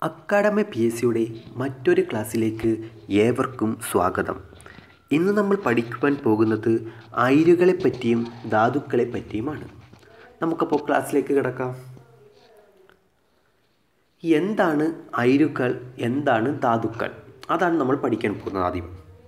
academy P S സിയുടെ മറ്റൊരു ക്ലാസ്സിലേക്ക് ഏവർക്കും സ്വാഗതം ഇന്ന് നമ്മൾ പഠിക്കുവാൻ പോകുന്നത് അയിരുകളെ പറ്റിയും ധാതുക്കളെ പറ്റിയുമാണ് നമുക്കപ്പോൾ ക്ലാസ്സിലേക്ക് കിടക്കാം എന്താണ് അയിരുകൾ എന്താണ് ധാതുക്കൾ അതാണ് നമ്മൾ പഠിക്കാൻ പോകുന്നത് ആദ്യം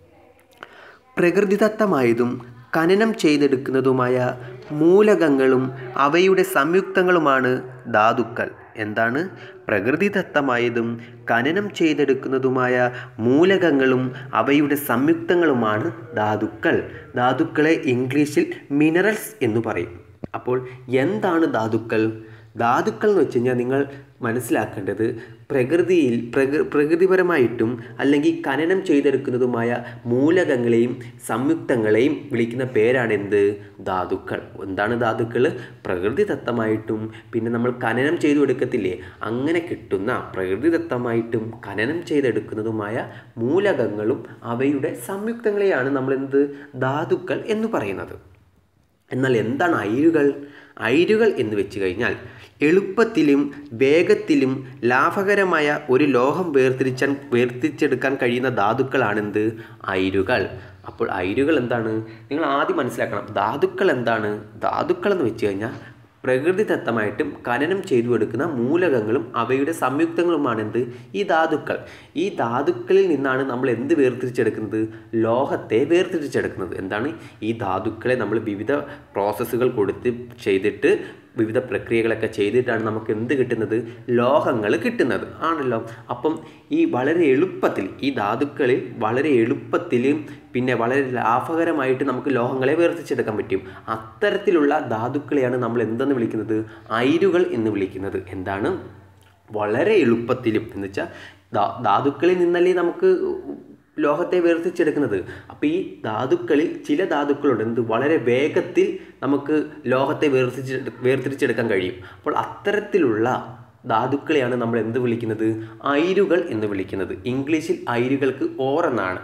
പ്രകൃതിദത്തമായതും ഖനനം ചെയ്തെടുക്കുന്നതുമായ മൂലകങ്ങളും അവയുടെ സംയുക്തങ്ങളുമാണ് ധാതുക്കൾ എന്താണ് പ്രകൃതിദത്തമായതും ഖനനം ചെയ്തെടുക്കുന്നതുമായ മൂലകങ്ങളും അവയുടെ സംയുക്തങ്ങളുമാണ് ധാതുക്കൾ ധാതുക്കളെ ഇംഗ്ലീഷിൽ മിനറൽസ് എന്ന് പറയും അപ്പോൾ എന്താണ് ധാതുക്കൾ ധാതുക്കൾ എന്ന് വെച്ച് കഴിഞ്ഞാൽ നിങ്ങൾ മനസ്സിലാക്കേണ്ടത് പ്രകൃതിയിൽ പ്രകൃ പ്രകൃതിപരമായിട്ടും അല്ലെങ്കിൽ ഖനനം ചെയ്തെടുക്കുന്നതുമായ മൂലകങ്ങളെയും സംയുക്തങ്ങളെയും വിളിക്കുന്ന പേരാണ് എന്ത് ധാതുക്കൾ എന്താണ് ധാതുക്കൾ പ്രകൃതിദത്തമായിട്ടും പിന്നെ നമ്മൾ ഖനനം ചെയ്തു എടുക്കത്തില്ലേ അങ്ങനെ കിട്ടുന്ന പ്രകൃതിദത്തമായിട്ടും ഖനനം ചെയ്തെടുക്കുന്നതുമായ മൂലകങ്ങളും അവയുടെ സംയുക്തങ്ങളെയാണ് നമ്മൾ എന്ത് ധാതുക്കൾ എന്ന് പറയുന്നത് എന്നാൽ എന്താണ് അയിരുകൾ അയിരുകൾ എന്ന് വെച്ച് കഴിഞ്ഞാൽ എളുപ്പത്തിലും വേഗത്തിലും ലാഭകരമായ ഒരു ലോഹം വേർതിരിച്ചാൻ വേർതിരിച്ചെടുക്കാൻ കഴിയുന്ന ധാതുക്കളാണെന്ത് അയിരുകൾ അപ്പോൾ അയിരുകൾ എന്താണ് നിങ്ങൾ ആദ്യം മനസ്സിലാക്കണം ധാതുക്കൾ എന്താണ് ധാതുക്കൾ എന്ന് വെച്ച് കഴിഞ്ഞാൽ പ്രകൃതിദത്തമായിട്ടും ഖനനം ചെയ്തു എടുക്കുന്ന മൂലകങ്ങളും അവയുടെ സംയുക്തങ്ങളുമാണ് എന്ത് ഈ ധാതുക്കൾ ഈ ധാതുക്കളിൽ നിന്നാണ് നമ്മൾ എന്ത് വേർതിരിച്ചെടുക്കുന്നത് ലോഹത്തെ വേർതിരിച്ചെടുക്കുന്നത് എന്താണ് ഈ ധാതുക്കളെ നമ്മൾ വിവിധ പ്രോസസ്സുകൾ കൊടുത്ത് ചെയ്തിട്ട് വിവിധ പ്രക്രിയകളൊക്കെ ചെയ്തിട്ടാണ് നമുക്ക് എന്ത് കിട്ടുന്നത് ലോഹങ്ങൾ കിട്ടുന്നത് ആണല്ലോ അപ്പം ഈ വളരെ എളുപ്പത്തിൽ ഈ ധാതുക്കളിൽ വളരെ എളുപ്പത്തിൽ പിന്നെ വളരെ ലാഭകരമായിട്ട് നമുക്ക് ലോഹങ്ങളെ വേർതിരിച്ചെടുക്കാൻ പറ്റും അത്തരത്തിലുള്ള ധാതുക്കളെയാണ് നമ്മൾ എന്തെന്ന് വിളിക്കുന്നത് അയിരുകൾ എന്ന് വിളിക്കുന്നത് എന്താണ് വളരെ എളുപ്പത്തിലും എന്ന് വെച്ചാൽ ധാതുക്കളിൽ നിന്നല്ലേ നമുക്ക് ലോഹത്തെ വേർതിരിച്ചെടുക്കുന്നത് അപ്പോൾ ഈ ധാതുക്കളിൽ ചില ധാതുക്കളുണ്ട് എന്ത് വളരെ വേഗത്തിൽ നമുക്ക് ലോഹത്തെ വേർതിരിച്ച് വേർതിരിച്ചെടുക്കാൻ കഴിയും അപ്പോൾ അത്തരത്തിലുള്ള ധാതുക്കളെയാണ് നമ്മൾ എന്ത് വിളിക്കുന്നത് അയിരുകൾ എന്ന് വിളിക്കുന്നത് ഇംഗ്ലീഷിൽ അയിരുകൾക്ക് ഓർ എന്നാണ്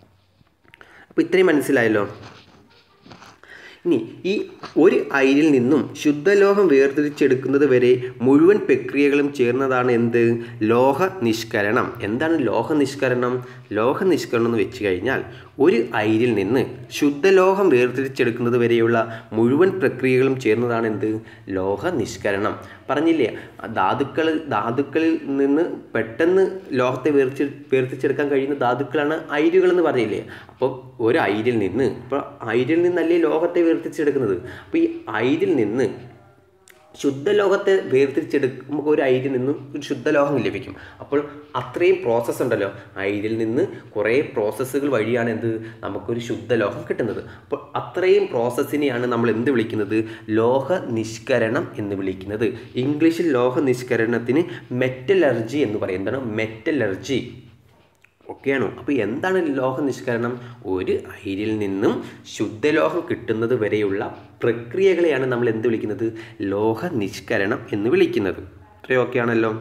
അപ്പോൾ ഇത്രയും മനസ്സിലായല്ലോ ഇനി ഈ ഒരു അയിരിൽ നിന്നും ശുദ്ധലോഹം വേർതിരിച്ചെടുക്കുന്നത് വരെ മുഴുവൻ പ്രക്രിയകളും ചേർന്നതാണ് എന്ത് ലോഹ നിഷ്കരണം എന്താണ് ലോഹ നിഷ്കരണം ലോഹ നിഷ്കരണം എന്ന് വെച്ച് കഴിഞ്ഞാൽ ഒരു അയിരിൽ നിന്ന് ശുദ്ധലോഹം വേർതിരിച്ചെടുക്കുന്നത് വരെയുള്ള മുഴുവൻ പ്രക്രിയകളും ചേർന്നതാണ് എന്ത് ലോഹ നിഷ്കരണം പറഞ്ഞില്ലേ ധാതുക്കൾ ധാതുക്കളിൽ നിന്ന് പെട്ടെന്ന് ലോഹത്തെ വേർതി വേർതിരിച്ചെടുക്കാൻ കഴിയുന്ന ധാതുക്കളാണ് അയിരുകൾ എന്ന് പറഞ്ഞില്ലേ അപ്പോൾ ഒരു അയിരിൽ നിന്ന് ഇപ്പോൾ അയിരിൽ നിന്നല്ലേ ലോഹത്തെ വേർതിരിച്ചെടുക്കുന്നത് അപ്പോൾ ഈ അയിരിൽ നിന്ന് ശുദ്ധലോഹത്തെ വേർതിരിച്ചെടുക്കുമ്പോൾ ഒരു അയിരിൽ നിന്നും ഒരു ശുദ്ധലോഹം ലഭിക്കും അപ്പോൾ അത്രയും പ്രോസസ്സ് ഉണ്ടല്ലോ അയിരിൽ നിന്ന് കുറേ പ്രോസസ്സുകൾ വഴിയാണ് എന്ത് നമുക്കൊരു ശുദ്ധലോഹം കിട്ടുന്നത് അപ്പോൾ അത്രയും പ്രോസസ്സിനെയാണ് നമ്മൾ എന്ത് വിളിക്കുന്നത് ലോഹ നിഷ്കരണം എന്ന് വിളിക്കുന്നത് ഇംഗ്ലീഷിൽ ലോഹ നിഷ്കരണത്തിന് മെറ്റലർജി എന്ന് പറയും എന്താണ് മെറ്റലർജി ഒക്കെയാണോ അപ്പോൾ എന്താണ് ലോഹ നിഷ്കരണം ഒരു അയിരിൽ നിന്നും ശുദ്ധലോഹം കിട്ടുന്നത് വരെയുള്ള പ്രക്രിയകളെയാണ് നമ്മൾ എന്ത് വിളിക്കുന്നത് ലോഹ നിഷ്കരണം എന്ന് വിളിക്കുന്നത് ഇത്രയൊക്കെയാണല്ലോ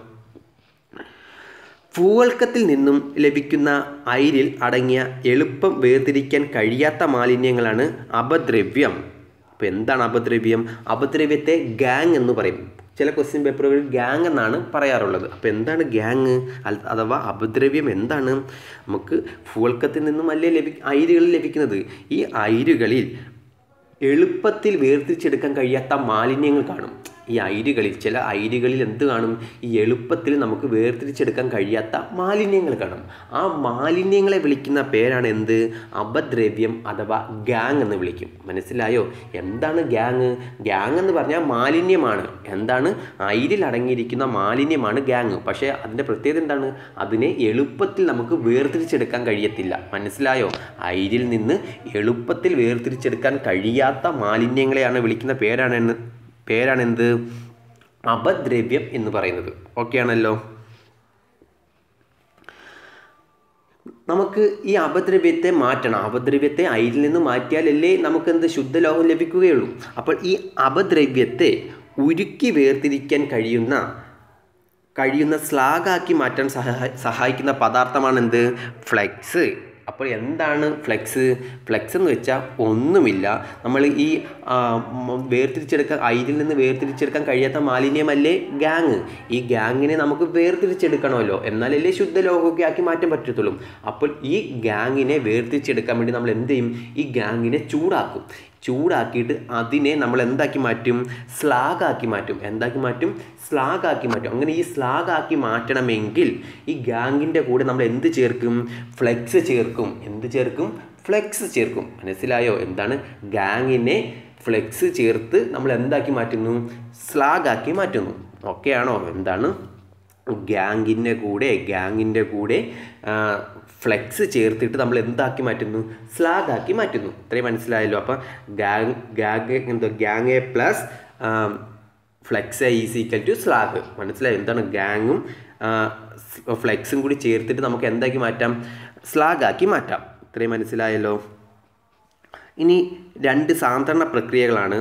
ഭൂവൽക്കത്തിൽ നിന്നും ലഭിക്കുന്ന അയിരിൽ അടങ്ങിയ എളുപ്പം വേർതിരിക്കാൻ കഴിയാത്ത മാലിന്യങ്ങളാണ് അപദ്രവ്യം അപ്പോൾ എന്താണ് അപദ്രവ്യം അപദ്രവ്യത്തെ ഗാങ് എന്ന് പറയും ചില ക്വസ്റ്റ്യൻ പേപ്പറുകളിൽ ഗ്യാങ് എന്നാണ് പറയാറുള്ളത് അപ്പോൾ എന്താണ് ഗ്യാങ് അഥവാ അപദ്രവ്യം എന്താണ് നമുക്ക് ഭൂവൽക്കത്തിൽ നിന്നും അല്ലേ ലഭി അയിരുകൾ ലഭിക്കുന്നത് ഈ അയിരുകളിൽ എളുപ്പത്തിൽ വേർതിരിച്ചെടുക്കാൻ കഴിയാത്ത മാലിന്യങ്ങൾ കാണും ഈ അയിരുകളിൽ ചില അയിരുകളിൽ എന്ത് കാണും ഈ എളുപ്പത്തിൽ നമുക്ക് വേർതിരിച്ചെടുക്കാൻ കഴിയാത്ത മാലിന്യങ്ങൾ കാണും ആ മാലിന്യങ്ങളെ വിളിക്കുന്ന പേരാണ് എന്ത് അപദ്രവ്യം അഥവാ ഗ്യാങ് എന്ന് വിളിക്കും മനസ്സിലായോ എന്താണ് ഗ്യാങ് ഗ്യാങ് എന്ന് പറഞ്ഞാൽ മാലിന്യമാണ് എന്താണ് അയിരിൽ അടങ്ങിയിരിക്കുന്ന മാലിന്യമാണ് ഗ്യാങ് പക്ഷേ അതിൻ്റെ പ്രത്യേകത എന്താണ് അതിനെ എളുപ്പത്തിൽ നമുക്ക് വേർതിരിച്ചെടുക്കാൻ കഴിയത്തില്ല മനസ്സിലായോ അയിരിൽ നിന്ന് എളുപ്പത്തിൽ വേർതിരിച്ചെടുക്കാൻ കഴിയാത്ത മാലിന്യങ്ങളെയാണ് വിളിക്കുന്ന പേരാണ് പേരാണ് എന്ത് അപദ്രവ്യം എന്ന് പറയുന്നത് ഓക്കെ ആണല്ലോ നമുക്ക് ഈ അപദ്രവ്യത്തെ മാറ്റണം അപദ്രവ്യത്തെ അയിരിൽ നിന്ന് മാറ്റിയാലല്ലേ നമുക്ക് എന്ത് ശുദ്ധലോഹം ലഭിക്കുകയുള്ളൂ അപ്പോൾ ഈ അപദ്രവ്യത്തെ ഉരുക്കി വേർതിരിക്കാൻ കഴിയുന്ന കഴിയുന്ന സ്ലാഗാക്കി മാറ്റാൻ സഹാ സഹായിക്കുന്ന പദാർത്ഥമാണ് എന്ത് ഫ്ലെക്സ് അപ്പോൾ എന്താണ് ഫ്ലെക്സ് ഫ്ലെക്സ് എന്ന് വെച്ചാൽ ഒന്നുമില്ല നമ്മൾ ഈ ആ, മ- വേർതിരിച്ചെടുക്കാൻ അയിരിൽ നിന്ന് വേർതിരിച്ചെടുക്കാൻ കഴിയാത്ത മാലിന്യമല്ലേ ഗ്യാങ് ഈ ഗ്യാങ്ങിനെ നമുക്ക് വേർതിരിച്ചെടുക്കണമല്ലോ എന്നാലല്ലേ ശുദ്ധലോഹമൊക്കെ ആക്കി മാറ്റാൻ പറ്റത്തുള്ളൂ അപ്പോൾ ഈ ഗ്യാങ്ങിനെ വേർതിരിച്ചെടുക്കാൻ വേണ്ടി നമ്മൾ എന്ത് ചെയ്യും ഈ ഗ്യാങ്ങിനെ ചൂടാക്കും ചൂടാക്കിയിട്ട് അതിനെ നമ്മൾ എന്താക്കി മാറ്റും സ്ലാഗാക്കി മാറ്റും എന്താക്കി മാറ്റും സ്ലാഗാക്കി മാറ്റും അങ്ങനെ ഈ സ്ലാഗാക്കി മാറ്റണമെങ്കിൽ ഈ ഗ്യാങ്ങിൻ്റെ കൂടെ നമ്മൾ എന്ത് ചേർക്കും ഫ്ലെക്സ് ചേർക്കും എന്ത് ചേർക്കും ഫ്ലെക്സ് ചേർക്കും മനസ്സിലായോ എന്താണ് ഗ്യാങ്ങിനെ ഫ്ലെക്സ് ചേർത്ത് നമ്മൾ എന്താക്കി മാറ്റുന്നു സ്ലാഗാക്കി മാറ്റുന്നു ഓക്കെ ആണോ എന്താണ് ഗ്യാങ്ങിൻ്റെ കൂടെ ഗ്യാങ്ങിൻ്റെ കൂടെ ഫ്ലെക്സ് ചേർത്തിട്ട് നമ്മൾ എന്താക്കി മാറ്റുന്നു സ്ലാഗ് ആക്കി മാറ്റുന്നു ഇത്രയും മനസ്സിലായല്ലോ അപ്പം ഗ്യാങ് ഗ്യാങ് എന്തോ ഗ്യാങ് എ പ്ലസ് ഫ്ലെക്സ് എ ഈസ് ഈക്വൽ ടു സ്ലാഗ് മനസ്സിലായോ എന്താണ് ഗ്യാങ്ങും ഫ്ലെക്സും കൂടി ചേർത്തിട്ട് നമുക്ക് എന്താക്കി മാറ്റാം സ്ലാഗ് ആക്കി മാറ്റാം ഇത്രയും മനസ്സിലായല്ലോ ഇനി രണ്ട് സാധാരണ പ്രക്രിയകളാണ്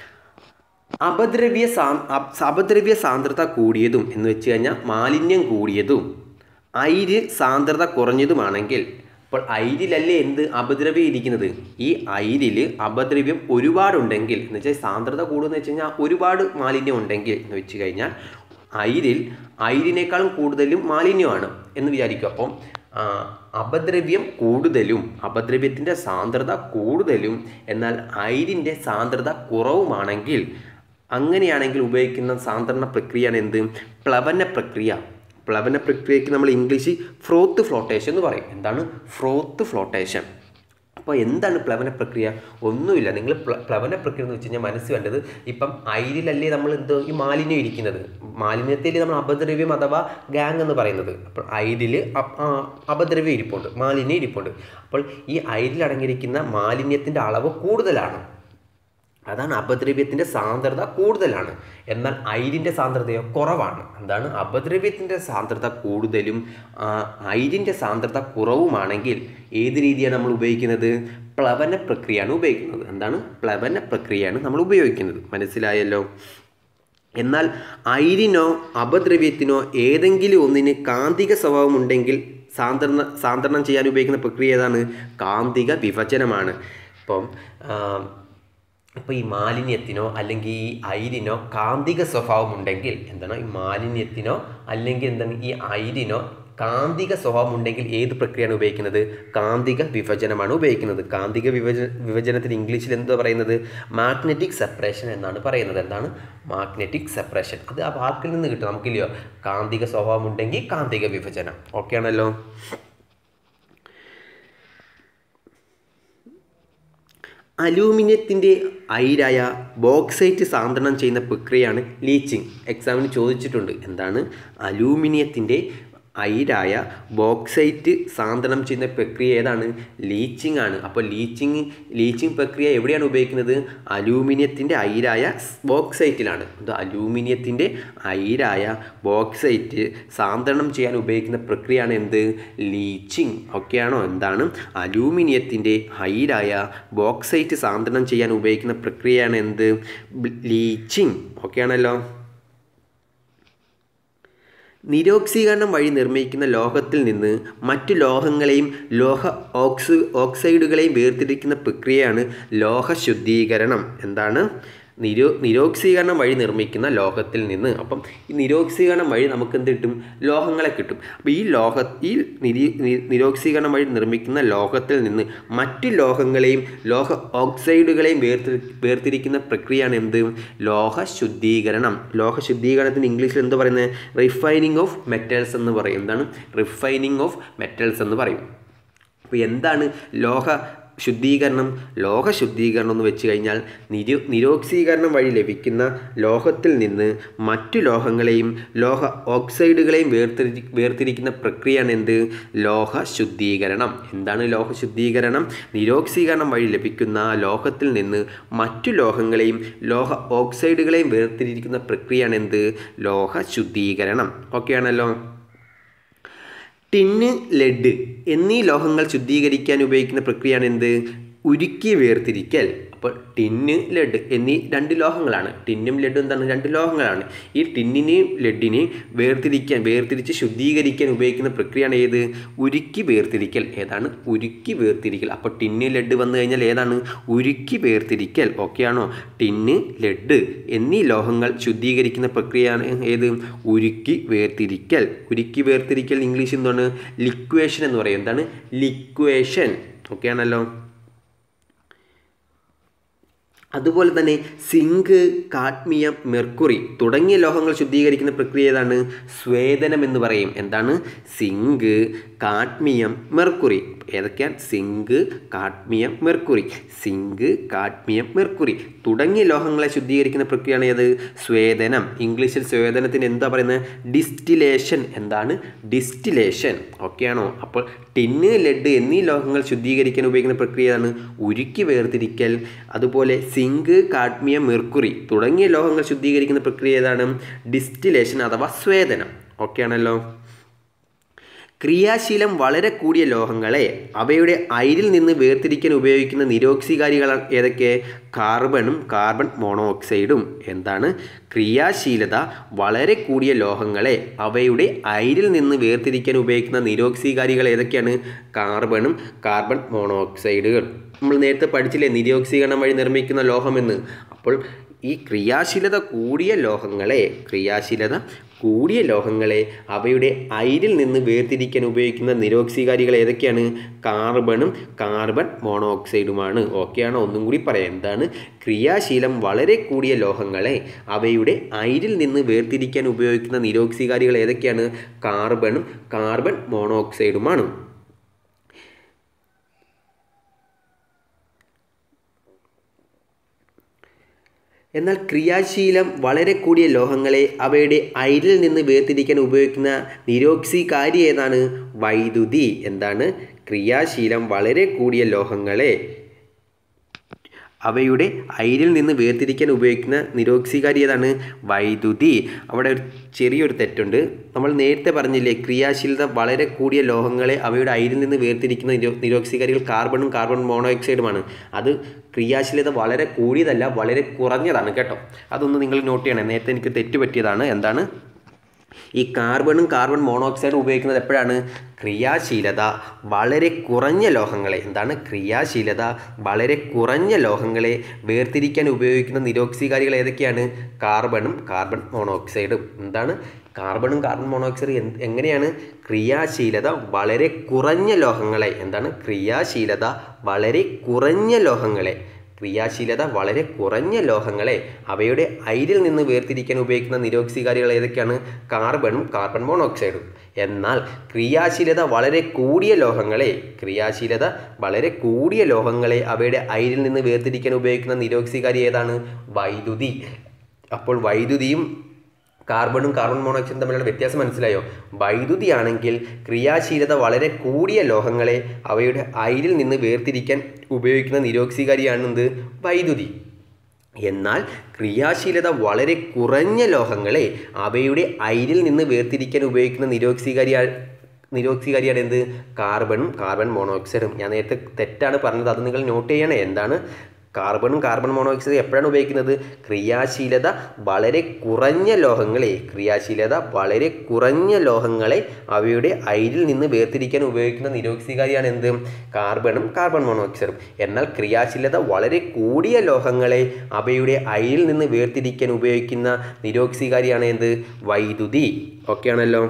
അപദ്രവ്യ സാ അപ്- അപദ്രവ്യ സാന്ദ്രത കൂടിയതും എന്ന് വെച്ച് കഴിഞ്ഞാൽ മാലിന്യം കൂടിയതും അയിര് സാന്ദ്രത കുറഞ്ഞതുമാണെങ്കിൽ അപ്പോൾ അയിരിലല്ലേ എന്ത് അപദ്രവ്യം ഇരിക്കുന്നത് ഈ അയിരിൽ അപദ്രവ്യം ഒരുപാടുണ്ടെങ്കിൽ എന്ന് വെച്ചാൽ സാന്ദ്രത കൂടുമെന്ന് വെച്ച് കഴിഞ്ഞാൽ ഒരുപാട് മാലിന്യം ഉണ്ടെങ്കിൽ എന്ന് വെച്ച് കഴിഞ്ഞാൽ അയിരിൽ അയിരിനേക്കാളും കൂടുതലും മാലിന്യമാണ് എന്ന് വിചാരിക്കും അപ്പം ആ, അപദ്രവ്യം കൂടുതലും അപദ്രവ്യത്തിൻ്റെ സാന്ദ്രത കൂടുതലും എന്നാൽ അയിരിൻ്റെ സാന്ദ്രത കുറവുമാണെങ്കിൽ അങ്ങനെയാണെങ്കിൽ ഉപയോഗിക്കുന്ന സാധാരണ പ്രക്രിയയാണ് എന്ത് പ്ലവന പ്രക്രിയ പ്ലവന പ്രക്രിയയ്ക്ക് നമ്മൾ ഇംഗ്ലീഷിൽ ഫ്രോത്ത് ഫ്ലോട്ടേഷൻ എന്ന് പറയും എന്താണ് ഫ്രോത്ത് ഫ്ലോട്ടേഷൻ അപ്പോൾ എന്താണ് പ്ലവന പ്രക്രിയ ഒന്നുമില്ല നിങ്ങൾ പ്ല പ്ലവന പ്രക്രിയ എന്ന് വെച്ച് കഴിഞ്ഞാൽ മനസ്സ് വേണ്ടത് ഇപ്പം അയിരിലല്ലേ നമ്മൾ എന്തോ ഈ മാലിന്യം ഇരിക്കുന്നത് മാലിന്യത്തിൽ നമ്മൾ അപദ്രവ്യം അഥവാ ഗാങ് എന്ന് പറയുന്നത് അപ്പോൾ അയിരിൽ അപ്- ആ, അപദ്രവ്യം ഇരിപ്പുണ്ട് മാലിന്യം ഇരിപ്പുണ്ട് അപ്പോൾ ഈ അയിരിൽ അടങ്ങിയിരിക്കുന്ന മാലിന്യത്തിൻ്റെ അളവ് കൂടുതലാണ് അതാണ് അപദ്രവ്യത്തിൻ്റെ സാന്ദ്രത കൂടുതലാണ് എന്നാൽ ഐരിൻ്റെ സാന്ദ്രതയോ കുറവാണ് എന്താണ് അപദ്രവ്യത്തിൻ്റെ സാന്ദ്രത കൂടുതലും ആ, ഐരിൻ്റെ സാന്ദ്രത കുറവുമാണെങ്കിൽ ഏത് രീതിയാണ് നമ്മൾ ഉപയോഗിക്കുന്നത് പ്ലവന പ്രക്രിയയാണ് ഉപയോഗിക്കുന്നത് എന്താണ് പ്ലവന പ്രക്രിയയാണ് നമ്മൾ ഉപയോഗിക്കുന്നത് മനസ്സിലായല്ലോ എന്നാൽ ഐരിനോ അപദ്രവ്യത്തിനോ ഏതെങ്കിലും ഒന്നിന് കാന്തിക സ്വഭാവമുണ്ടെങ്കിൽ സാന്ദ്രണ സാന്ദ്രണം ചെയ്യാൻ ഉപയോഗിക്കുന്ന പ്രക്രിയ ഏതാണ് കാന്തിക വിഭജനമാണ് ഇപ്പം ആ, ഇപ്പോൾ ഈ മാലിന്യത്തിനോ അല്ലെങ്കിൽ ഈ അയിരിനോ കാന്തിക സ്വഭാവമുണ്ടെങ്കിൽ എന്താണ് ഈ മാലിന്യത്തിനോ അല്ലെങ്കിൽ എന്താണ് ഈ അയിരിനോ കാന്തിക സ്വഭാവമുണ്ടെങ്കിൽ ഏത് പ്രക്രിയയാണ് ഉപയോഗിക്കുന്നത് കാന്തിക വിഭജനമാണ് ഉപയോഗിക്കുന്നത് കാന്തിക വിഭജന വിഭജനത്തിന് ഇംഗ്ലീഷിൽ എന്താ പറയുന്നത് മാഗ്നറ്റിക് സെപ്പറേഷൻ എന്നാണ് പറയുന്നത് എന്താണ് മാഗ്നറ്റിക് സെപ്പറേഷൻ അത് ആ വാക്കിൽ നിന്ന് കിട്ടും നമുക്കില്ലയോ കാന്തിക സ്വഭാവമുണ്ടെങ്കിൽ കാന്തിക വിഭജനം ഓക്കെ ആണല്ലോ അലൂമിനിയത്തിൻ്റെ അയിരായ ബോക്സൈറ്റ് സാന്ദ്രണം ചെയ്യുന്ന പ്രക്രിയയാണ് ലീച്ചിങ് എക്സാമിന് ചോദിച്ചിട്ടുണ്ട് എന്താണ് അലൂമിനിയത്തിൻ്റെ അയിരായ ബോക്സൈറ്റ് സാന്ദ്രണം ചെയ്യുന്ന പ്രക്രിയ ഏതാണ് ലീച്ചിങ് ആണ് അപ്പോൾ ലീച്ചിങ് ലീച്ചിങ് പ്രക്രിയ എവിടെയാണ് ഉപയോഗിക്കുന്നത് അലൂമിനിയത്തിൻ്റെ അയിരായ ബോക്സൈറ്റിലാണ് ഇത് അലൂമിനിയത്തിൻ്റെ അയിരായ ബോക്സൈറ്റ് സാന്ദ്രണം ചെയ്യാൻ ഉപയോഗിക്കുന്ന പ്രക്രിയയാണ് എന്ത് ലീച്ചിങ് ഓക്കെയാണോ എന്താണ് അലൂമിനിയത്തിൻ്റെ അയിരായ ബോക്സൈറ്റ് സാന്ദ്രണം ചെയ്യാൻ ഉപയോഗിക്കുന്ന പ്രക്രിയയാണ് എന്ത് ലീച്ചിങ് ഓക്കെയാണല്ലോ നിരോക്സീകരണം വഴി നിർമ്മിക്കുന്ന ലോഹത്തിൽ നിന്ന് മറ്റു ലോഹങ്ങളെയും ലോഹ ഓക്സ് ഓക്സൈഡുകളെയും വേർതിരിക്കുന്ന പ്രക്രിയയാണ് ലോഹ ശുദ്ധീകരണം എന്താണ് നിരോ നിരോക്സീകരണം വഴി നിർമ്മിക്കുന്ന ലോഹത്തിൽ നിന്ന് അപ്പം ഈ നിരോക്സീകരണം വഴി നമുക്ക് എന്ത് കിട്ടും ലോഹങ്ങളെ കിട്ടും അപ്പോൾ ഈ ലോഹ ഈ നിരി നി- നിരോക്സീകരണം വഴി നിർമ്മിക്കുന്ന ലോഹത്തിൽ നിന്ന് മറ്റു ലോഹങ്ങളെയും ലോഹ ഓക്സൈഡുകളെയും വേർതിരി വേർതിരിക്കുന്ന പ്രക്രിയയാണ് എന്ത് ലോഹ ശുദ്ധീകരണം ലോഹ ശുദ്ധീകരണത്തിന് ഇംഗ്ലീഷിൽ എന്താ പറയുന്നത് റിഫൈനിങ് ഓഫ് മെറ്റൽസ് എന്ന് പറയും എന്താണ് റിഫൈനിങ് ഓഫ് മെറ്റൽസ് എന്ന് പറയും അപ്പോൾ എന്താണ് ലോഹ ശുദ്ധീകരണം ലോഹ ശുദ്ധീകരണം എന്ന് വെച്ച് കഴിഞ്ഞാൽ നിരോ നിരോക്സീകരണം വഴി ലഭിക്കുന്ന ലോഹത്തിൽ നിന്ന് മറ്റു ലോഹങ്ങളെയും ലോഹ ഓക്സൈഡുകളെയും വേർതിരി വേർതിരിക്കുന്ന പ്രക്രിയയാണ് എന്ത് ലോഹ ശുദ്ധീകരണം എന്താണ് ലോഹ ശുദ്ധീകരണം നിരോക്സീകരണം വഴി ലഭിക്കുന്ന ലോഹത്തിൽ നിന്ന് മറ്റു ലോഹങ്ങളെയും ലോഹ ഓക്സൈഡുകളെയും വേർതിരിക്കുന്ന പ്രക്രിയയാണ് എന്ത് ലോഹ ശുദ്ധീകരണം ഓക്കെ ആണല്ലോ ടിന്ന് ലെഡ് എന്നീ ലോഹങ്ങൾ ശുദ്ധീകരിക്കാൻ ഉപയോഗിക്കുന്ന പ്രക്രിയയാണ് എന്ത് ഉരുക്കി വേർതിരിക്കൽ അപ്പോൾ ടിന്ന് ലെഡ് എന്നീ രണ്ട് ലോഹങ്ങളാണ് ടിന്നും ലെഡും എന്താണ് രണ്ട് ലോഹങ്ങളാണ് ഈ ടിന്നിനെയും ലെഡിനെയും വേർതിരിക്കാൻ വേർതിരിച്ച് ശുദ്ധീകരിക്കാൻ ഉപയോഗിക്കുന്ന പ്രക്രിയയാണ് ഏത് ഉരുക്കി വേർതിരിക്കൽ ഏതാണ് ഉരുക്കി വേർതിരിക്കൽ അപ്പോൾ ടിന്ന് ലെഡ് വന്നു കഴിഞ്ഞാൽ ഏതാണ് ഉരുക്കി വേർതിരിക്കൽ ഓക്കെയാണോ ടിന്ന് ലെഡ് എന്നീ ലോഹങ്ങൾ ശുദ്ധീകരിക്കുന്ന പ്രക്രിയയാണ് ഏത് ഉരുക്കി വേർതിരിക്കൽ ഉരുക്കി വേർതിരിക്കൽ ഇംഗ്ലീഷ് എന്താണ് ലിക്വേഷൻ എന്ന് പറയും എന്താണ് ലിക്വേഷൻ ഓക്കെ ആണല്ലോ അതുപോലെ തന്നെ സിങ്ക് കാഡ്മിയം മെർക്കുറി തുടങ്ങിയ ലോഹങ്ങൾ ശുദ്ധീകരിക്കുന്ന പ്രക്രിയ ഏതാണ് സ്വേദനം എന്ന് പറയും എന്താണ് സിങ്ക് കാഡ്മിയം മെർക്കുറി ഏതൊക്കെയാണ് zinc cadmium mercury zinc cadmium mercury തുടങ്ങിയ ലോഹങ്ങളെ ശുദ്ധീകരിക്കുന്ന പ്രക്രിയയാണ് ഏത് സ്വേദനം ഇംഗ്ലീഷിൽ സ്വേദനത്തിന് എന്താ പറയുന്നത് ഡിസ്റ്റിലേഷൻ എന്താണ് ഡിസ്റ്റിലേഷൻ ഓക്കെയാണോ അപ്പോൾ ടിന്ന് ലെഡ് എന്നീ ലോഹങ്ങൾ ശുദ്ധീകരിക്കാൻ ഉപയോഗിക്കുന്ന പ്രക്രിയയാണ് ഉരുക്കി വേർതിരിക്കൽ അതുപോലെ സിങ്ക് കാഡ്മിയം മെർക്കുറി തുടങ്ങിയ ലോഹങ്ങൾ ശുദ്ധീകരിക്കുന്ന പ്രക്രിയ ഏതാണ് ഡിസ്റ്റിലേഷൻ അഥവാ സ്വേദനം ഓക്കെ ആണല്ലോ ക്രിയാശീലം വളരെ കൂടിയ ലോഹങ്ങളെ അവയുടെ അയിരിൽ നിന്ന് വേർതിരിക്കാൻ ഉപയോഗിക്കുന്ന നിരോക്സികാരികൾ ഏതൊക്കെ കാർബണും കാർബൺ മോണോക്സൈഡും എന്താണ് ക്രിയാശീലത വളരെ കൂടിയ ലോഹങ്ങളെ അവയുടെ അയിരിൽ നിന്ന് വേർതിരിക്കാൻ ഉപയോഗിക്കുന്ന നിരോക്സികാരികൾ ഏതൊക്കെയാണ് കാർബണും കാർബൺ മോണോക്സൈഡുകൾ നമ്മൾ നേരത്തെ പഠിച്ചില്ലേ നിരോക്സീകരണം വഴി നിർമ്മിക്കുന്ന ലോഹമെന്ന് അപ്പോൾ ഈ ക്രിയാശീലത കൂടിയ ലോഹങ്ങളെ ക്രിയാശീലത കൂടിയ ലോഹങ്ങളെ അവയുടെ അയിരിൽ നിന്ന് വേർതിരിക്കാൻ ഉപയോഗിക്കുന്ന നിരോക്സികാരികൾ ഏതൊക്കെയാണ് കാർബണും കാർബൺ മോണോക്സൈഡുമാണ് ഓക്കെയാണോ ഒന്നും കൂടി പറയാം എന്താണ് ക്രിയാശീലം വളരെ കൂടിയ ലോഹങ്ങളെ അവയുടെ അയിരിൽ നിന്ന് വേർതിരിക്കാൻ ഉപയോഗിക്കുന്ന നിരോക്സികാരികൾ ഏതൊക്കെയാണ് കാർബണും കാർബൺ മോണോക്സൈഡുമാണ് എന്നാൽ ക്രിയാശീലം വളരെ കൂടിയ ലോഹങ്ങളെ അവയുടെ അയിരിൽ നിന്ന് വേർതിരിക്കാൻ ഉപയോഗിക്കുന്ന നിരോക്സികാരി ഏതാണ് വൈദ്യുതി എന്താണ് ക്രിയാശീലം വളരെ കൂടിയ ലോഹങ്ങളെ അവയുടെ അയിരിൽ നിന്ന് വേർതിരിക്കാൻ ഉപയോഗിക്കുന്ന നിരോക്സികാരി ഏതാണ് വൈദ്യുതി അവിടെ ഒരു ചെറിയൊരു തെറ്റുണ്ട് നമ്മൾ നേരത്തെ പറഞ്ഞില്ലേ ക്രിയാശീലത വളരെ കൂടിയ ലോഹങ്ങളെ അവയുടെ അയിരിൽ നിന്ന് വേർതിരിക്കുന്ന നിരോ നിരോക്സികാരികൾ കാർബണും കാർബൺ മോണോക്സൈഡുമാണ് അത് ക്രിയാശീലത വളരെ കൂടിയതല്ല വളരെ കുറഞ്ഞതാണ് കേട്ടോ അതൊന്ന് നിങ്ങൾ നോട്ട് ചെയ്യണം നേരത്തെ എനിക്ക് തെറ്റ് പറ്റിയതാണ് എന്താണ് ഈ കാർബണും കാർബൺ മോണോക്സൈഡും ഉപയോഗിക്കുന്നത് എപ്പോഴാണ് ക്രിയാശീലത വളരെ കുറഞ്ഞ ലോഹങ്ങളെ എന്താണ് ക്രിയാശീലത വളരെ കുറഞ്ഞ ലോഹങ്ങളെ വേർതിരിക്കാൻ ഉപയോഗിക്കുന്ന നിരോക്സികാരികൾ ഏതൊക്കെയാണ് കാർബണും കാർബൺ മോണോക്സൈഡും എന്താണ് കാർബണും കാർബൺ മോണോക്സൈഡ് എങ്ങനെയാണ് ക്രിയാശീലത വളരെ കുറഞ്ഞ ലോഹങ്ങളെ എന്താണ് ക്രിയാശീലത വളരെ കുറഞ്ഞ ലോഹങ്ങളെ ക്രിയാശീലത വളരെ കുറഞ്ഞ ലോഹങ്ങളെ അവയുടെ അയിരിൽ നിന്ന് വേർതിരിക്കാൻ ഉപയോഗിക്കുന്ന നിരോക്സികാരികൾ ഏതൊക്കെയാണ് കാർബണും കാർബൺ മോണോക്സൈഡും എന്നാൽ ക്രിയാശീലത വളരെ കൂടിയ ലോഹങ്ങളെ ക്രിയാശീലത വളരെ കൂടിയ ലോഹങ്ങളെ അവയുടെ അയിരിൽ നിന്ന് വേർതിരിക്കാൻ ഉപയോഗിക്കുന്ന നിരോക്സികാരി ഏതാണ് വൈദ്യുതി അപ്പോൾ വൈദ്യുതിയും കാർബണും കാർബൺ മോണോക്സൈഡും തമ്മിലുള്ള വ്യത്യാസം മനസ്സിലായോ വൈദ്യുതി ആണെങ്കിൽ ക്രിയാശീലത വളരെ കൂടിയ ലോഹങ്ങളെ അവയുടെ അയിരിൽ നിന്ന് വേർതിരിക്കാൻ ഉപയോഗിക്കുന്ന നിരോക്സികാരിയാണ് എന്ത് വൈദ്യുതി എന്നാൽ ക്രിയാശീലത വളരെ കുറഞ്ഞ ലോഹങ്ങളെ അവയുടെ അയിരിൽ നിന്ന് വേർതിരിക്കാൻ ഉപയോഗിക്കുന്ന നിരോക്സികാരി നിരോക്സികാരിയാണ് എന്ത് കാർബണും കാർബൺ മോണോക്സൈഡും ഞാൻ നേരത്തെ തെറ്റാണ് പറഞ്ഞത് അത് നിങ്ങൾ നോട്ട് ചെയ്യണേ എന്താണ് കാർബണും കാർബൺ മോണോക്സൈഡ് എപ്പോഴാണ് ഉപയോഗിക്കുന്നത് ക്രിയാശീലത വളരെ കുറഞ്ഞ ലോഹങ്ങളെ ക്രിയാശീലത വളരെ കുറഞ്ഞ ലോഹങ്ങളെ അവയുടെ അയിരിൽ നിന്ന് വേർതിരിക്കാൻ ഉപയോഗിക്കുന്ന നിരോക്സികാരിയാണ് എന്ത് കാർബണും കാർബൺ മോണോക്സൈഡും എന്നാൽ ക്രിയാശീലത വളരെ കൂടിയ ലോഹങ്ങളെ അവയുടെ അയിരിൽ നിന്ന് വേർതിരിക്കാൻ ഉപയോഗിക്കുന്ന നിരോക്സികാരിയാണ് എന്ത് വൈദ്യുതി ഓക്കെ ആണല്ലോ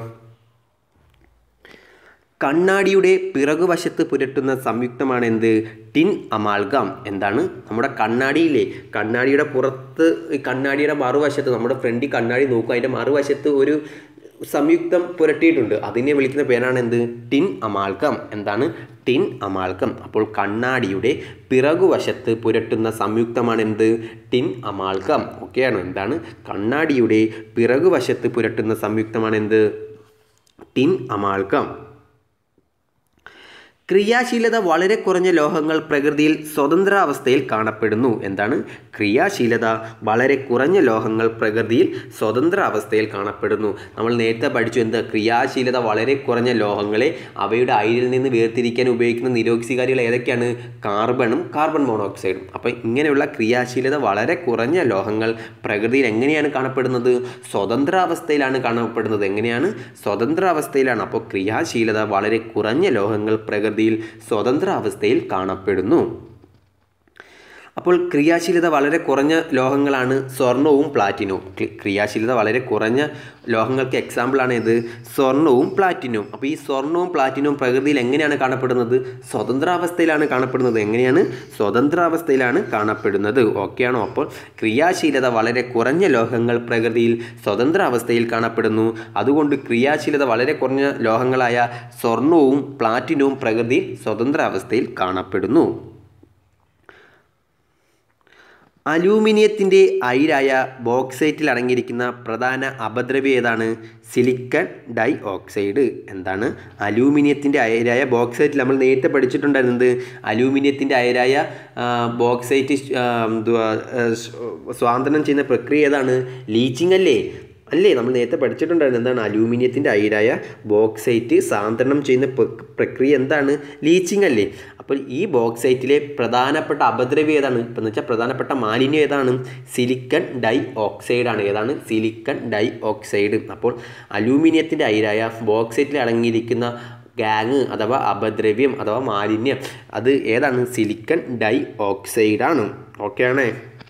കണ്ണാടിയുടെ പിറകുവശത്ത് പുരട്ടുന്ന സംയുക്തമാണ് എന്ത് ടിൻ അമാൽഗം എന്താണ് നമ്മുടെ കണ്ണാടിയിലെ കണ്ണാടിയുടെ പുറത്ത് കണ്ണാടിയുടെ മറുവശത്ത് നമ്മുടെ ഫ്രണ്ടിൽ കണ്ണാടി നോക്കും അതിൻ്റെ മറുവശത്ത് ഒരു സംയുക്തം പുരട്ടിയിട്ടുണ്ട് അതിനെ വിളിക്കുന്ന പേരാണ് എന്ത് ടിൻ അമാൽക്കം എന്താണ് ടിൻ അമാൽക്കം അപ്പോൾ കണ്ണാടിയുടെ പിറകുവശത്ത് പുരട്ടുന്ന സംയുക്തമാണ് എന്ത് ടിൻ അമാൽക്കം ഓക്കെയാണോ എന്താണ് കണ്ണാടിയുടെ പിറകുവശത്ത് പുരട്ടുന്ന സംയുക്തമാണ് എന്ത് ടിൻ അമാൽക്കം ക്രിയാശീലത വളരെ കുറഞ്ഞ ലോഹങ്ങൾ പ്രകൃതിയിൽ സ്വതന്ത്രാവസ്ഥയിൽ കാണപ്പെടുന്നു എന്താണ് ക്രിയാശീലത വളരെ കുറഞ്ഞ ലോഹങ്ങൾ പ്രകൃതിയിൽ സ്വതന്ത്രാവസ്ഥയിൽ കാണപ്പെടുന്നു നമ്മൾ നേരത്തെ പഠിച്ചു എന്ത് ക്രിയാശീലത വളരെ കുറഞ്ഞ ലോഹങ്ങളെ അവയുടെ അയിരിൽ നിന്ന് വേർതിരിക്കാൻ ഉപയോഗിക്കുന്ന നിരോക്സികാരികൾ ഏതൊക്കെയാണ് കാർബണും കാർബൺ മോണോക്സൈഡും അപ്പോൾ ഇങ്ങനെയുള്ള ക്രിയാശീലത വളരെ കുറഞ്ഞ ലോഹങ്ങൾ പ്രകൃതിയിൽ എങ്ങനെയാണ് കാണപ്പെടുന്നത് സ്വതന്ത്രാവസ്ഥയിലാണ് കാണപ്പെടുന്നത് എങ്ങനെയാണ് സ്വതന്ത്രാവസ്ഥയിലാണ് അപ്പോൾ ക്രിയാശീലത വളരെ കുറഞ്ഞ ലോഹങ്ങൾ പ്രകൃതിയിൽ സ്വതന്ത്രാവസ്ഥയിൽ കാണപ്പെടുന്നു അപ്പോൾ ക്രിയാശീലത വളരെ കുറഞ്ഞ ലോഹങ്ങളാണ് സ്വർണവും പ്ലാറ്റിനവും ക്രി- ക്രിയാശീലത വളരെ കുറഞ്ഞ ലോഹങ്ങൾക്ക് എക്സാമ്പിളാണ് ഇത് സ്വർണവും പ്ലാറ്റിനവും അപ്പോൾ ഈ സ്വർണവും പ്ലാറ്റിനവും പ്രകൃതിയിൽ എങ്ങനെയാണ് കാണപ്പെടുന്നത് സ്വതന്ത്രാവസ്ഥയിലാണ് കാണപ്പെടുന്നത് എങ്ങനെയാണ് സ്വതന്ത്രാവസ്ഥയിലാണ് കാണപ്പെടുന്നത് ഓക്കെയാണോ അപ്പോൾ ക്രിയാശീലത വളരെ കുറഞ്ഞ ലോഹങ്ങൾ പ്രകൃതിയിൽ സ്വതന്ത്രാവസ്ഥയിൽ കാണപ്പെടുന്നു അതുകൊണ്ട് ക്രിയാശീലത വളരെ കുറഞ്ഞ ലോഹങ്ങളായ സ്വർണവും പ്ലാറ്റിനവും പ്രകൃതിയിൽ സ്വതന്ത്രാവസ്ഥയിൽ കാണപ്പെടുന്നു അലൂമിനിയത്തിൻ്റെ അയിരായ ബോക്സൈറ്റിൽ അടങ്ങിയിരിക്കുന്ന പ്രധാന അപദ്രവ്യം ഏതാണ് സിലിക്കൺ ഡൈ ഓക്സൈഡ് എന്താണ് അലൂമിനിയത്തിൻ്റെ അയരായ ബോക്സൈറ്റിൽ നമ്മൾ നേരത്തെ പഠിച്ചിട്ടുണ്ടായിരുന്നത് അലൂമിനിയത്തിൻ്റെ അയരായ ആ, ബോക്സൈറ്റ് ആ, എന്തുവാ ആ, സ്വാതന്ത്ര്യം ചെയ്യുന്ന പ്രക്രിയ ഏതാണ് ലീച്ചിങ് അല്ലേ അല്ലേ നമ്മൾ നേരത്തെ പഠിച്ചിട്ടുണ്ടായിരുന്നു എന്താണ് അലൂമിനിയത്തിൻ്റെ അയിരായ ബോക്സൈറ്റ് സാന്ദ്രണം ചെയ്യുന്ന പ്ര- പ്രക്രിയ എന്താണ് ലീച്ചിങ് അല്ലേ അപ്പോൾ ഈ ബോക്സൈറ്റിലെ പ്രധാനപ്പെട്ട അപദ്രവ്യം ഏതാണ് ഇപ്പം എന്ന് വെച്ചാൽ പ്രധാനപ്പെട്ട മാലിന്യം ഏതാണ് സിലിക്കൺ ഡൈ ഓക്സൈഡ് ആണ് ഏതാണ് സിലിക്കൺ ഡൈ ഓക്സൈഡ് അപ്പോൾ അലൂമിനിയത്തിൻ്റെ അയിരായ ബോക്സൈറ്റിൽ അടങ്ങിയിരിക്കുന്ന ഗാങ് അഥവാ അപദ്രവ്യം അഥവാ മാലിന്യം അത് ഏതാണ് സിലിക്കൺ ഡൈ ഓക്സൈഡ് ആണ് ഓക്കെ ആണേ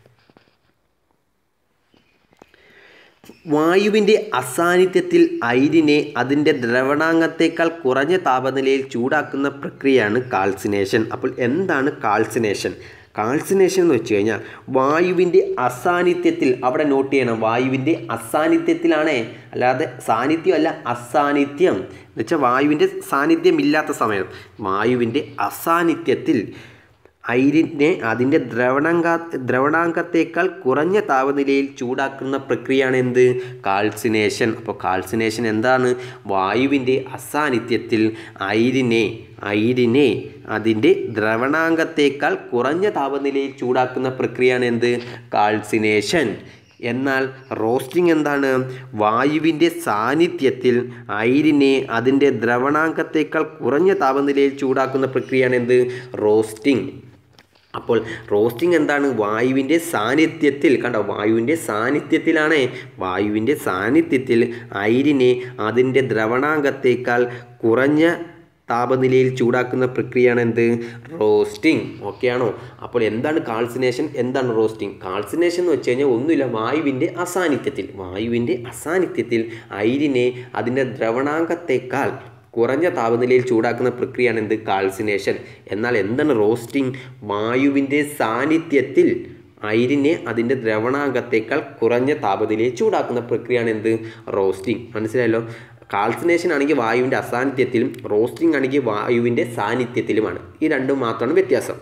വായുവിൻ്റെ അസാന്നിധ്യത്തിൽ അയിരിനെ അതിൻ്റെ ദ്രവണാംഗത്തേക്കാൾ കുറഞ്ഞ താപനിലയിൽ ചൂടാക്കുന്ന പ്രക്രിയയാണ് കാൾസിനേഷൻ അപ്പോൾ എന്താണ് കാൾസിനേഷൻ കാൾസിനേഷൻ എന്ന് വെച്ച് കഴിഞ്ഞാൽ വായുവിൻ്റെ അസാന്നിധ്യത്തിൽ അവിടെ നോട്ട് ചെയ്യണം വായുവിൻ്റെ അസാന്നിധ്യത്തിലാണേ അല്ലാതെ സാന്നിധ്യമല്ല അസാന്നിധ്യം എന്ന് വെച്ചാൽ വായുവിൻ്റെ സാന്നിധ്യമില്ലാത്ത സമയം വായുവിൻ്റെ അസാന്നിധ്യത്തിൽ അയിരിനെ അതിൻ്റെ ദ്രവണാങ്ക ദ്രവണാങ്കത്തേക്കാൾ കുറഞ്ഞ താപനിലയിൽ ചൂടാക്കുന്ന പ്രക്രിയയാണ് എന്ത് കാൾസിനേഷൻ അപ്പോൾ കാൾസിനേഷൻ എന്താണ് വായുവിൻ്റെ അസാന്നിധ്യത്തിൽ അയിരിനെ അയിരിനെ അതിൻ്റെ ദ്രവണാങ്കത്തേക്കാൾ കുറഞ്ഞ താപനിലയിൽ ചൂടാക്കുന്ന പ്രക്രിയയാണ് എന്ത് കാൾസിനേഷൻ എന്നാൽ റോസ്റ്റിംഗ് എന്താണ് വായുവിൻ്റെ സാന്നിധ്യത്തിൽ അയിരിനെ അതിൻ്റെ ദ്രവണാങ്കത്തേക്കാൾ കുറഞ്ഞ താപനിലയിൽ ചൂടാക്കുന്ന പ്രക്രിയയാണ് എന്ത് റോസ്റ്റിംഗ് അപ്പോൾ റോസ്റ്റിംഗ് എന്താണ് വായുവിൻ്റെ സാന്നിധ്യത്തിൽ കണ്ടോ വായുവിൻ്റെ സാന്നിധ്യത്തിലാണ് വായുവിൻ്റെ സാന്നിധ്യത്തിൽ അയിരിനെ അതിൻ്റെ ദ്രവണാങ്കത്തേക്കാൾ കുറഞ്ഞ താപനിലയിൽ ചൂടാക്കുന്ന പ്രക്രിയയാണ് എന്ത് റോസ്റ്റിംഗ് ഓക്കെ ആണോ അപ്പോൾ എന്താണ് കാൾസിനേഷൻ എന്താണ് റോസ്റ്റിംഗ് കാൾസിനേഷൻ എന്ന് വെച്ച് കഴിഞ്ഞാൽ ഒന്നുമില്ല വായുവിൻ്റെ അസാന്നിധ്യത്തിൽ വായുവിൻ്റെ അസാന്നിധ്യത്തിൽ അയിരിനെ അതിൻ്റെ ദ്രവണാങ്കത്തേക്കാൾ കുറഞ്ഞ താപനിലയിൽ ചൂടാക്കുന്ന പ്രക്രിയയാണ് എന്ത് കാൾസിനേഷൻ എന്നാൽ എന്താണ് റോസ്റ്റിംഗ് വായുവിൻ്റെ സാന്നിധ്യത്തിൽ അയിരിനെ അതിൻ്റെ ദ്രവണാംഗത്തേക്കാൾ കുറഞ്ഞ താപനിലയിൽ ചൂടാക്കുന്ന പ്രക്രിയയാണ് എന്ത് റോസ്റ്റിംഗ് മനസ്സിലായല്ലോ കാൾസിനേഷൻ ആണെങ്കിൽ വായുവിൻ്റെ അസാന്നിധ്യത്തിലും റോസ്റ്റിംഗ് ആണെങ്കിൽ വായുവിൻ്റെ സാന്നിധ്യത്തിലുമാണ് ഈ രണ്ടും മാത്രമാണ് വ്യത്യാസം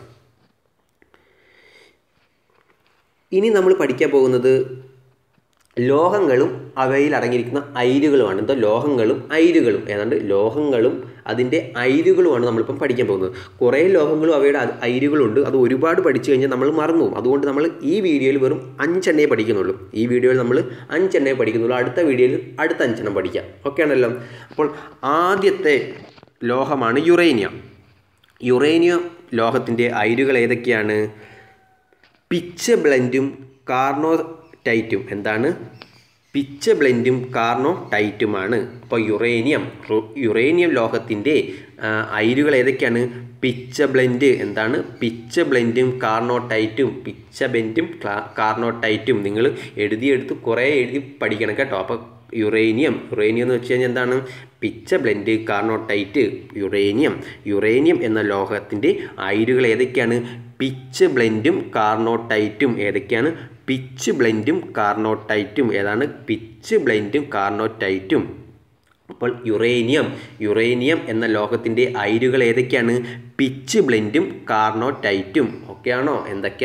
ഇനി നമ്മൾ പഠിക്കാൻ പോകുന്നത് ലോഹങ്ങളും അവയിൽ അടങ്ങിയിരിക്കുന്ന അയിരുകളുമാണ് എന്തോ ലോഹങ്ങളും അയിരുകളും ഏതാണ്ട് ലോഹങ്ങളും അതിൻ്റെ അയിരുകളുമാണ് നമ്മളിപ്പം പഠിക്കാൻ പോകുന്നത് കുറേ ലോഹങ്ങളും അവയുടെ അ- അയിരുകളുണ്ട് അത് ഒരുപാട് പഠിച്ചു കഴിഞ്ഞാൽ നമ്മൾ മറന്നു പോകും അതുകൊണ്ട് നമ്മൾ ഈ വീഡിയോയിൽ വെറും അഞ്ചെണ്ണയെ പഠിക്കുന്നുള്ളൂ ഈ വീഡിയോയിൽ നമ്മൾ അഞ്ചെണ്ണയെ പഠിക്കുന്നുള്ളൂ അടുത്ത വീഡിയോയിൽ അടുത്ത അഞ്ചെണ്ണം പഠിക്കാം ഓക്കെ ആണല്ലോ അപ്പോൾ ആദ്യത്തെ ലോഹമാണ് യുറേനിയം യുറേനിയം ലോഹത്തിൻ്റെ അയിരുകൾ ഏതൊക്കെയാണ് പിച്ച് ബ്ലെൻഡും കാർണോ ടൈറ്റും എന്താണ് പിച്ച് ബ്ലെൻഡും കാർണോ ടൈറ്റുമാണ് അപ്പോൾ യുറേനിയം റു- യുറേനിയം ലോഹത്തിൻ്റെ ആ, അയിരുകൾ ഏതൊക്കെയാണ് പിച്ച ബ്ലെൻഡ് എന്താണ് പിച്ച ബ്ലെൻഡും കാർണോ ടൈറ്റും പിച്ച ബെൻഡും കാർണോ ടൈറ്റും നിങ്ങൾ എഴുതിയെടുത്ത് കുറേ എഴുതി പഠിക്കണം കേട്ടോ അപ്പോൾ യുറേനിയം യുറേനിയം എന്ന് വെച്ച് കഴിഞ്ഞാൽ എന്താണ് പിച്ച ബ്ലെൻഡ് കാർണോട്ടൈറ്റ് യുറേനിയം യുറേനിയം എന്ന ലോഹത്തിൻ്റെ അയിരുകൾ ഏതൊക്കെയാണ് പിച്ച് ബ്ലെൻഡും കാർണോട്ടൈറ്റും ഏതൊക്കെയാണ് പിച്ച് ബ്ലെൻഡും കാർണോട്ടൈറ്റും ഏതാണ് പിച്ച് ബ്ലെൻഡും കാർണോട്ടൈറ്റും അപ്പോൾ യുറേനിയം യുറേനിയം എന്ന ലോഹത്തിൻ്റെ അയിരുകൾ ഏതൊക്കെയാണ് പിച്ച് ബ്ലെൻഡും കാർണോട്ടൈറ്റും ഓക്കെ ആണോ എന്തൊക്കെയാ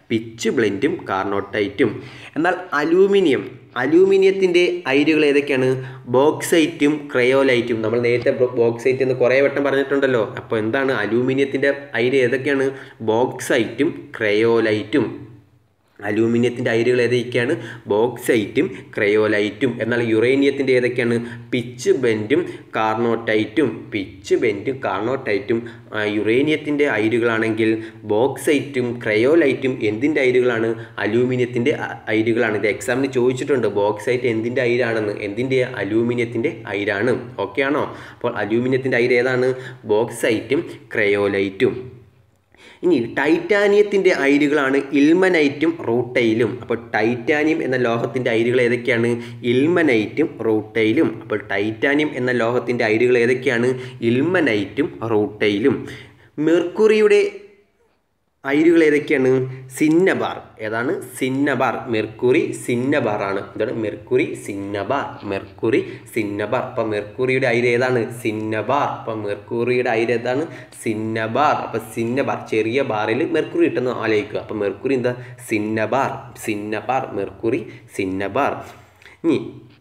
പിച്ച് ബ്ലെൻഡും കാർണോട്ടൈറ്റും എന്നാൽ അലൂമിനിയം അലൂമിനിയത്തിൻ്റെ അയിരുകൾ ഏതൊക്കെയാണ് ബോക്സൈറ്റും ക്രയോലൈറ്റും നമ്മൾ നേരത്തെ ബോക്സൈറ്റ് എന്ന് കുറേ വട്ടം പറഞ്ഞിട്ടുണ്ടല്ലോ അപ്പോൾ എന്താണ് അലൂമിനിയത്തിൻ്റെ അയിര് ഏതൊക്കെയാണ് ബോക്സൈറ്റും ക്രയോലൈറ്റും അലൂമിനിയത്തിൻ്റെ അയിരുകൾ ഏതൊക്കെയാണ് ബോക്സൈറ്റും ക്രയോലൈറ്റും എന്നാൽ യുറേനിയത്തിൻ്റെ ഏതൊക്കെയാണ് പിച്ച് ബെൻറ്റും കാർണോട്ടൈറ്റും പിച്ച് ബെൻറ്റും കാർണോട്ടൈറ്റും യുറേനിയത്തിൻ്റെ അയിരുകളാണെങ്കിൽ ബോക്സൈറ്റും ക്രയോലൈറ്റും എന്തിൻ്റെ അയിരുകളാണ് അലൂമിനിയത്തിൻ്റെ അയിരുകളാണ് ഇത് എക്സാമിന് ചോദിച്ചിട്ടുണ്ട് ബോക്സൈറ്റ് എന്തിൻ്റെ അയിരാണെന്ന് എന്തിൻ്റെ അലൂമിനിയത്തിൻ്റെ അയിരാണ് ഓക്കെ ആണോ അപ്പോൾ അലൂമിനിയത്തിൻ്റെ അയിര് ഏതാണ് ബോക്സൈറ്റും ക്രയോലൈറ്റും ഇനി ടൈറ്റാനിയത്തിൻ്റെ അയിരുകളാണ് ഇൽമനൈറ്റും റൂട്ടൈലും അപ്പോൾ ടൈറ്റാനിയം എന്ന ലോഹത്തിൻ്റെ അയിരുകൾ ഏതൊക്കെയാണ് ഇൽമനൈറ്റും റൂട്ടൈലും അപ്പോൾ ടൈറ്റാനിയം എന്ന ലോഹത്തിൻ്റെ അയിരുകൾ ഏതൊക്കെയാണ് ഇൽമനൈറ്റും റൂട്ടൈലും മെർക്കുറിയുടെ അയിരുകൾ ഏതൊക്കെയാണ് സിന്നബാർ ഏതാണ് സിന്നബാർ മെർക്കുറി സിന്നബാർ ആണ് എന്താണ് മെർക്കുറി സിന്നബാർ മെർക്കുറി സിന്നബാർ അപ്പം മെർക്കുറിയുടെ അയിര് ഏതാണ് സിന്നബാർ അപ്പം മെർക്കുറിയുടെ അയിര് ഏതാണ് സിന്നബാർ അപ്പം സിന്നബാർ ചെറിയ ബാറിൽ മെർക്കുറി ഇട്ടെന്ന് ആലോചിക്കുക അപ്പം മെർക്കുറി എന്താ സിന്നബാർ സിന്നബാർ മെർക്കുറി സിന്നബാർ ഇനി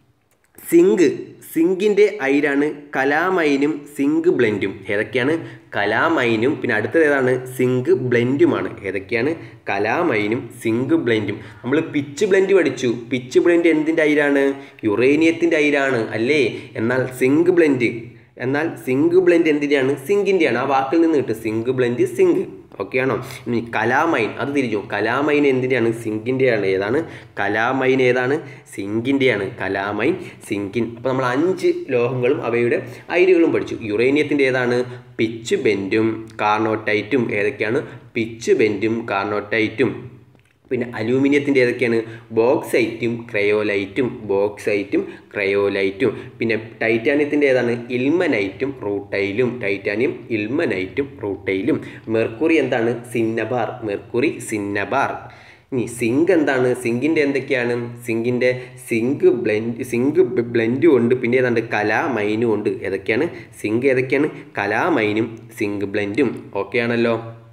സിങ്ക് സിങ്കിൻ്റെ അയിരാണ് കലാമൈനും സിങ്ക് ബ്ലെൻഡും ഏതൊക്കെയാണ് കലാമൈനും പിന്നെ അടുത്തത് ഏതാണ് സിങ്ക് ബ്ലെൻഡുമാണ് ഏതൊക്കെയാണ് കലാമൈനും സിങ്ക് ബ്ലെൻഡും നമ്മൾ പിച്ച് ബ്ലെൻഡ് പഠിച്ചു പിച്ച് ബ്ലെൻഡ് എന്തിൻ്റെ അയിരാണ് യുറേനിയത്തിൻ്റെ അയിരാണ് അല്ലേ എന്നാൽ സിങ്ക് ബ്ലെൻഡ് എന്നാൽ സിങ്ക് ബ്ലെൻഡ് എന്തിൻ്റെയാണ് സിങ്കിൻ്റെയാണ് ആ വാക്കിൽ നിന്ന് കിട്ടും സിങ്ക് ബ്ലെൻഡ് സിങ്ക് ഓക്കെ ആണോ ഇനി കലാമൈൻ അത് തിരിച്ചു കലാമൈൻ എന്തിൻ്റെയാണ് സിങ്കിൻ്റെയാണ് ഏതാണ് കലാമൈൻ ഏതാണ് സിങ്കിൻ്റെയാണ് കലാമൈൻ സിങ്കിൻ അപ്പോൾ നമ്മൾ അഞ്ച് ലോഹങ്ങളും അവയുടെ അയിരുകളും പഠിച്ചു യുറേനിയത്തിൻ്റെ ഏതാണ് പിച്ച് ബെൻഡും കാർണോട്ടൈറ്റും ഏതൊക്കെയാണ് പിച്ച് ബെൻഡും കാർണോട്ടൈറ്റും പിന്നെ അലൂമിനിയത്തിൻ്റെ ഏതൊക്കെയാണ് ബോക്സൈറ്റും ക്രയോലൈറ്റും ബോക്സൈറ്റും ക്രയോലൈറ്റും പിന്നെ ടൈറ്റാനിയത്തിൻ്റെ ഏതാണ് ഇൽമനൈറ്റും റൂട്ടൈലും ടൈറ്റാനിയം ഇൽമനൈറ്റും റൂട്ടൈലും മെർക്കുറി എന്താണ് സിന്നബാർ മെർക്കുറി സിന്നബാർ ഇനി സിങ്ക് എന്താണ് സിങ്കിൻ്റെ എന്തൊക്കെയാണ് സിങ്കിൻ്റെ സിങ്ക് ബ്ലെൻഡ് സിങ്ക് ബ്ലെൻഡും ഉണ്ട് പിന്നെ ഏതാണ്ട് കലാമൈനും ഉണ്ട് ഏതൊക്കെയാണ് സിങ്ക് ഏതൊക്കെയാണ് കലാമൈനും സിങ്ക് ബ്ലെൻഡും ഓക്കെ ആണല്ലോ